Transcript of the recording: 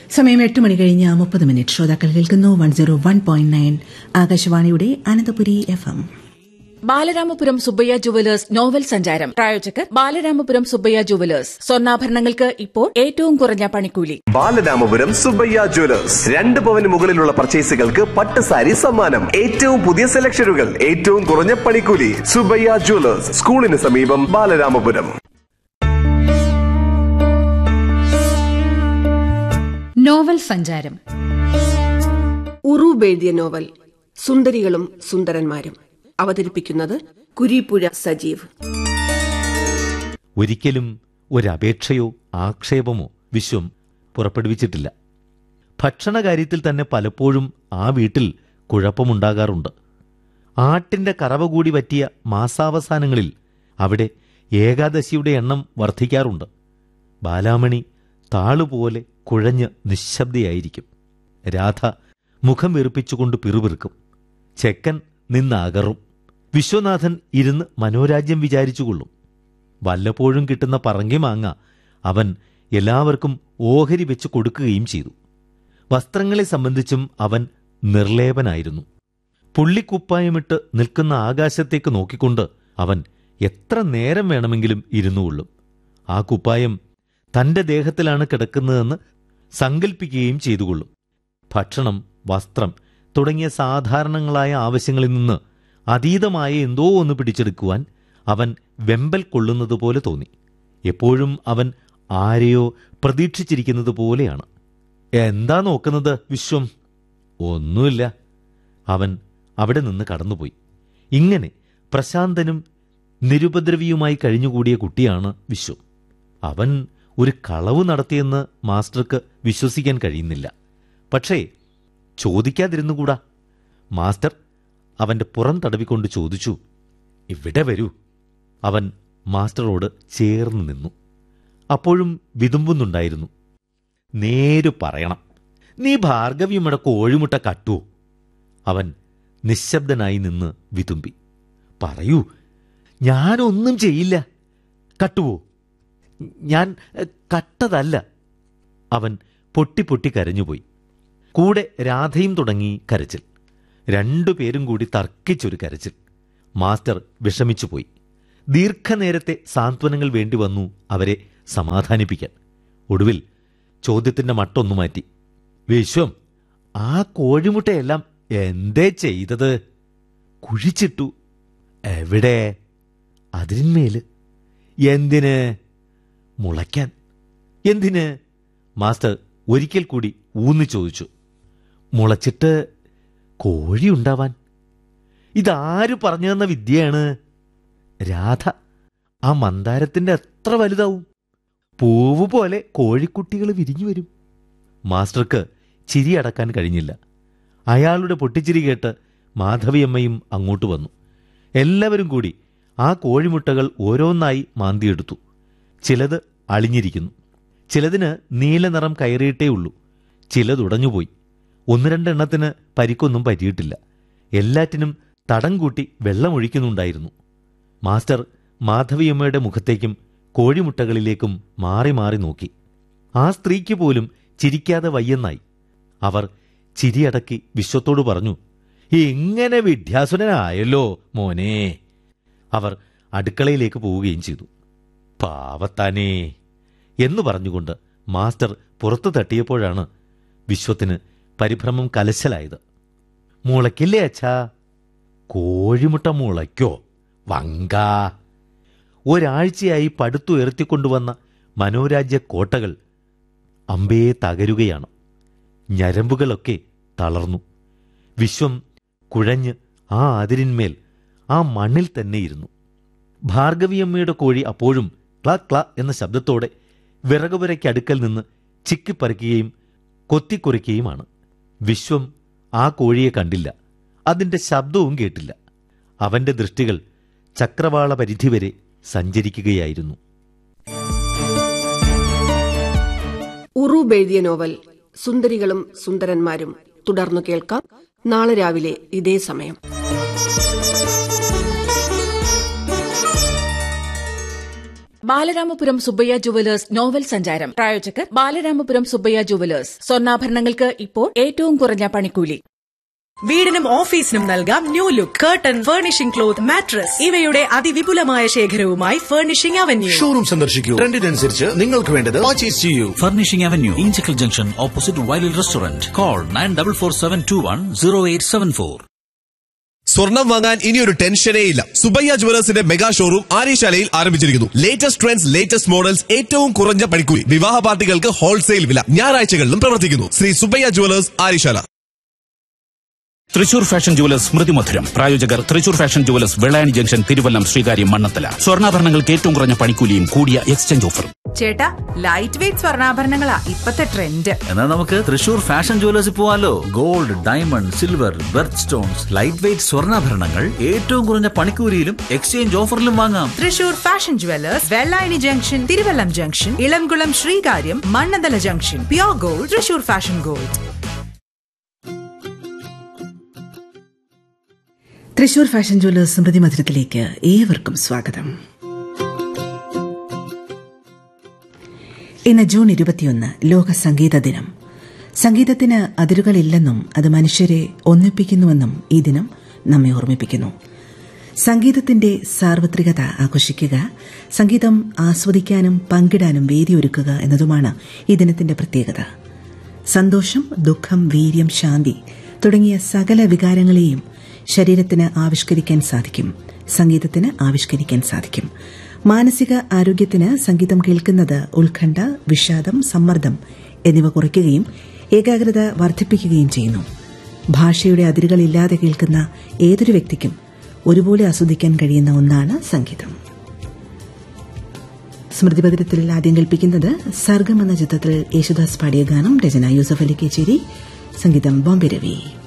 സമയം എട്ട് മണി കഴിഞ്ഞ് മുപ്പത് മിനിറ്റ് ശ്രോതാക്കൾ കേൾക്കുന്നു one zero one point nine ആകാശവാണിയുടെ Ananthapuri F M Balaramapuram Subbaiah jewellers novel സഞ്ചാരം പ്രായോജകർ ബാലരാമപുരം സുബ്ബയ്യ ജുവലേഴ്സ് സ്വർണ്ണാഭരണങ്ങൾക്ക് ഇപ്പോൾ ഏറ്റവും കുറഞ്ഞ പണിക്കൂലി ബാലരാമപുരം സുബ്ബയ്യ ജ്വല്ലേഴ്സ് രണ്ട് പവന് മുകളിലുള്ള പർച്ചേസുകൾക്ക് പട്ട് സാരി സമ്മാനം ഏറ്റവും പുതിയ സെലക്ഷനുകൾ ഏറ്റവും കുറഞ്ഞ പണിക്കൂലി സുബ്ബയ്യ ജ്വല്ലേഴ്സ് സ്കൂളിന് സമീപം ബാലരാമപുരം നോവൽ സഞ്ചാരം ഉറൂബ് എഴുതിയ നോവൽ സുന്ദരികളും സുന്ദരന്മാരും അവതരിപ്പിക്കുന്നത് കുരീപ്പുഴ സജീവ് ഒരിക്കലും ഒരപേക്ഷയോ ആക്ഷേപമോ വിശ്വം പുറപ്പെടുവിച്ചിട്ടില്ല ഭക്ഷണകാര്യത്തിൽ തന്നെ പലപ്പോഴും ആ വീട്ടിൽ കുഴപ്പമുണ്ടാകാറുണ്ട് ആട്ടിന്റെ കറവ കൂടി പറ്റിയ മാസാവസാനങ്ങളിൽ അവിടെ ഏകാദശിയുടെ എണ്ണം വർദ്ധിക്കാറുണ്ട് ബാലാമണി താളുപോലെ കുഴഞ്ഞ് നിശബ്ദയായിരിക്കും രാധ മുഖം വെറുപ്പിച്ചുകൊണ്ട് പിറുപിറുക്കും ചെക്കൻ നിന്നകറും വിശ്വനാഥൻ ഇരുന്ന് മനോരാജ്യം വിചാരിച്ചുകൊള്ളും വല്ലപ്പോഴും കിട്ടുന്ന പറങ്കി മാങ്ങ അവൻ എല്ലാവർക്കും ഓഹരി വെച്ച് കൊടുക്കുകയും ചെയ്തു വസ്ത്രങ്ങളെ സംബന്ധിച്ചും അവൻ നിർലേപനായിരുന്നു പുള്ളിക്കുപ്പായമിട്ട് നിൽക്കുന്ന ആകാശത്തേക്ക് നോക്കിക്കൊണ്ട് അവൻ എത്ര നേരം വേണമെങ്കിലും ഇരുന്നുകൊള്ളും ആ കുപ്പായം തന്റെ ദേഹത്തിലാണ് കിടക്കുന്നതെന്ന് സങ്കൽപ്പിക്കുകയും ചെയ്തുകൊള്ളും ഭക്ഷണം വസ്ത്രം തുടങ്ങിയ സാധാരണങ്ങളായ ആവശ്യങ്ങളിൽ നിന്ന് അതീതമായ എന്തോ ഒന്ന് പിടിച്ചെടുക്കുവാൻ അവൻ വെമ്പൽ കൊള്ളുന്നത് പോലെ തോന്നി എപ്പോഴും അവൻ ആരെയോ പ്രതീക്ഷിച്ചിരിക്കുന്നത് പോലെയാണ് എന്താ നോക്കുന്നത് വിശ്വം ഒന്നുമില്ല അവൻ അവിടെ നിന്ന് കടന്നുപോയി ഇങ്ങനെ പ്രശാന്തനും നിരുപദ്രവിയുമായി കഴിഞ്ഞുകൂടിയ കുട്ടിയാണ് വിശ്വം അവൻ ഒരു കളവ് നടത്തിയെന്ന് മാസ്റ്റർക്ക് വിശ്വസിക്കാൻ കഴിയുന്നില്ല പക്ഷേ ചോദിക്കാതിരുന്നുകൂടാ മാസ്റ്റർ അവന്റെ പുറം തടവിക്കൊണ്ട് ചോദിച്ചു ഇവിടെ വരൂ അവൻ മാസ്റ്ററോട് ചേർന്ന് നിന്നു അപ്പോഴും വിതുമ്പുന്നുണ്ടായിരുന്നു നേരു പറയണം നീ ഭാർഗവിയുമ്മയുടെ കോഴിമുട്ട കട്ടുവോ അവൻ നിശബ്ദനായി നിന്ന് വിതുമ്പി പറയൂ ഞാനൊന്നും ചെയ്യില്ല കട്ടുവോ ഞാൻ എ, കട്ടതല്ല അവൻ പൊട്ടി പൊട്ടി കരഞ്ഞുപോയി കൂടെ രാധയും തുടങ്ങി കരച്ചിൽ രണ്ടുപേരും കൂടി തർക്കിച്ചൊരു കരച്ചിൽ മാസ്റ്റർ വിഷമിച്ചുപോയി ദീർഘനേരത്തെ സാന്ത്വനങ്ങൾ വേണ്ടി വന്നു അവരെ സമാധാനിപ്പിക്കാൻ ഒടുവിൽ ചോദ്യത്തിന്റെ മട്ടൊന്നു മാറ്റി വിശ്വം ആ കോഴിമുട്ടയെല്ലാം എന്തേ ചെയ്തത് കുഴിച്ചിട്ടു എവിടെ അതിന്മേല് എന്തിന് മുളയ്ക്കാൻ എന്തിന് മാസ്റ്റർ ഒരിക്കൽ കൂടി ഊന്നി ചോദിച്ചു മുളച്ചിട്ട് കോഴിയുണ്ടാവാൻ ഇതാര് പറഞ്ഞു തന്ന വിദ്യയാണ് രാധ ആ മന്ദാരത്തിന്റെ എത്ര വലുതാവും പൂവ് പോലെ കോഴിക്കുട്ടികൾ വിരിഞ്ഞു വരും മാസ്റ്റർക്ക് ചിരി അടക്കാൻ കഴിഞ്ഞില്ല അയാളുടെ പൊട്ടിച്ചിരി കേട്ട് മാധവിയമ്മയും അങ്ങോട്ട് വന്നു എല്ലാവരും കൂടി ആ കോഴിമുട്ടകൾ ഓരോന്നായി മാന്തിയെടുത്തു ചിലത് അളിഞ്ഞിരിക്കുന്നു ചിലതിന് നീല നിറം കയറിയിട്ടേ ഉള്ളൂ ചിലതുടഞ്ഞുപോയി ഒന്ന് രണ്ടെണ്ണത്തിന് പരിക്കൊന്നും പറ്റിയിട്ടില്ല എല്ലാറ്റിനും തടം കൂട്ടി വെള്ളമൊഴിക്കുന്നുണ്ടായിരുന്നു മാസ്റ്റർ മാധവിയമ്മയുടെ മുഖത്തേക്കും കോഴിമുട്ടകളിലേക്കും മാറി മാറി നോക്കി ആ സ്ത്രീക്ക് പോലും ചിരിക്കാതെ വയ്യെന്നായി അവർ ചിരിയടക്കി വിശ്വത്തോട് പറഞ്ഞു ഇങ്ങനെ വിദ്യാസുരനായല്ലോ മോനെ അവർ അടുക്കളയിലേക്ക് പോവുകയും ചെയ്തു പാവത്താനേ എന്ന് പറഞ്ഞുകൊണ്ട് മാസ്റ്റർ പുറത്തു തട്ടിയപ്പോഴാണ് വിശ്വത്തിന് പരിഭ്രമം കലശലായത് മുളയ്ക്കില്ലേ അച്ഛാ കോഴിമുട്ട മുളയ്ക്കോ വങ്ക ഒരാഴ്ചയായി പടുത്തുയർത്തിക്കൊണ്ടുവന്ന മനോരാജ്യ കോട്ടകൾ അമ്പയെ തകരുകയാണ് ഞരമ്പുകളൊക്കെ തളർന്നു വിശ്വം കുഴഞ്ഞ് ആ അതിരിന്മേൽ ആ മണ്ണിൽ തന്നെ ഇരുന്നു ഭാർഗവിയമ്മയുടെ കോഴി അപ്പോഴും ക്ല ക്ല എന്ന ശബ്ദത്തോടെ വിറകുപുരയ്ക്കടുക്കൽ നിന്ന് ചിക്കിപ്പറിക്കുകയും കൊത്തിക്കുറിക്കുകയുമാണ് വിശ്വം ആ കോഴിയെ കണ്ടില്ല അതിന്റെ ശബ്ദവും കേട്ടില്ല അവന്റെ ദൃഷ്ടികൾ ചക്രവാള പരിധിവരെ സഞ്ചരിക്കുകയായിരുന്നു ഉറൂബ് എഴുതിയ നോവൽ സുന്ദരികളും സുന്ദരന്മാരും തുടർന്നു കേൾക്കാം നാളെ രാവിലെ ഇതേ സമയം ബാലരാമപുരം സുബ്ബയ്യ ജുവലേഴ്സ് നോവൽ സഞ്ചാരം പ്രായോജകർ ബാലരാമപുരം സുബ്ബയ്യ ജുവലേഴ്സ് സ്വർണ്ണാഭരണങ്ങൾക്ക് ഇപ്പോൾ ഏറ്റവും കുറഞ്ഞ പണിക്കൂലി വീടിനും ഓഫീസിനും നൽകാം new look curtain furnishing cloth mattress ഇവയുടെ അതിവിപുലമായ ശേഖരവുമായി ഫർണിഷിംഗ് അവന്യൂ ഷോറൂം സന്ദർശിക്കൂ ട്രെൻഡിനനുസരിച്ച് നിങ്ങൾക്ക് വേണ്ടത് പർച്ചേസ് ചെയ്യൂ Furnishing Avenue, Inchicle Junction, opposite Wiley Restaurant. Call 9447210874. സ്വർണം വാങ്ങാൻ ഇനിയൊരു ടെൻഷനേ ഇല്ല സുബയ്യ ജുവലേഴ്സിന്റെ മെഗാ ഷോറൂം ആര്യശാലയിൽ ആരംഭിച്ചിരിക്കുന്നു ലേറ്റസ്റ്റ് ട്രെൻഡ്സ് ലേറ്റസ്റ്റ് മോഡൽസ് ഏറ്റവും കുറഞ്ഞ പണിക്കൂലി വിവാഹ പാർട്ടികൾക്ക് ഹോൾസെയിൽ വില ഞായറാഴ്ചകളിലും പ്രവർത്തിക്കുന്നു Shri Subbaiah jewellers Aryasala Thrissur fashion jewellers Smrithi Madhuram പ്രായോജകർ Thrissur fashion jewellers Vellayani junction Thiruvallam Sreekaryam Mannanthala സ്വർണ്ണാഭരണങ്ങൾക്ക് ഏറ്റവും കുറഞ്ഞ പണിക്കൂലിയും കൂടിയ എക്സ്ചേഞ്ച് ഓഫറും ചേട്ടാ ലൈറ്റ് വെയിറ്റ് സ്വർണ്ണാഭരണങ്ങളാ ഇപ്പത്തെ ട്രെൻഡ് എന്നാൽ നമുക്ക് തൃശൂർ ഫാഷൻ ജുവലേഴ്സിൽ പോവാലോ gold diamond silver birth stones light weight സ്വർണ്ണാഭരണങ്ങൾ ഏറ്റവും കുറഞ്ഞ പണിക്കൂലിയിലും എക്സ്ചേഞ്ച് ഓഫറിലും വാങ്ങാം Thrissur fashion jewellers Vellayani junction Thiruvallam junction Elamkulam Sreekaryam Mannanthala junction pure gold Thrissur fashion gold Thrissur fashion jewellers Smrithi മധുരത്തിലേക്ക് ഏവർക്കും സ്വാഗതം ഇന്ന് ജൂൺ ഇരുപത്തിയൊന്ന് ലോക സംഗീത ദിനം സംഗീതത്തിന് അതിരുകളില്ലെന്നും അത് മനുഷ്യരെ ഒന്നിപ്പിക്കുന്നുവെന്നും ഈ ദിനം നമ്മെ ഓർമ്മിപ്പിക്കുന്നു സംഗീതത്തിന്റെ സാർവത്രികത ആഘോഷിക്കുക സംഗീതം ആസ്വദിക്കാനും പങ്കിടാനും വേദിയൊരുക്കുക എന്നതുമാണ് ഈ ദിനത്തിന്റെ പ്രത്യേകത സന്തോഷം ദുഃഖം വീര്യം ശാന്തി തുടങ്ങിയ സകല വികാരങ്ങളെയും ശരീരത്തിന് ആവിഷ്കരിക്കാൻ സാധിക്കും സംഗീതത്തിന് ആവിഷ്കരിക്കാൻ സാധിക്കും മാനസിക ആരോഗ്യത്തിന് സംഗീതം കേൾക്കുന്നത് ഉത്കണ്ഠ വിഷാദം സമ്മർദ്ദം എന്നിവ കുറയ്ക്കുകയും ഏകാഗ്രത വർദ്ധിപ്പിക്കുകയും ചെയ്യുന്നു ഭാഷയുടെ അതിരുകളില്ലാതെ കേൾക്കുന്ന ഏതൊരു വ്യക്തിക്കും ഒരുപോലെ ആസ്വദിക്കാൻ കഴിയുന്ന ഒന്നാണ് സംഗീതം സ്മൃതിപതിരത്തിൽ ആദ്യം കേൾപ്പിക്കുന്നത് സർഗം എന്ന ചിത്രത്തിൽ യേശുദാസ് പാടിയ ഗാനം രചന യൂസഫ് അലി കേച്ചേരി സംഗീതം ബോംബെ രവി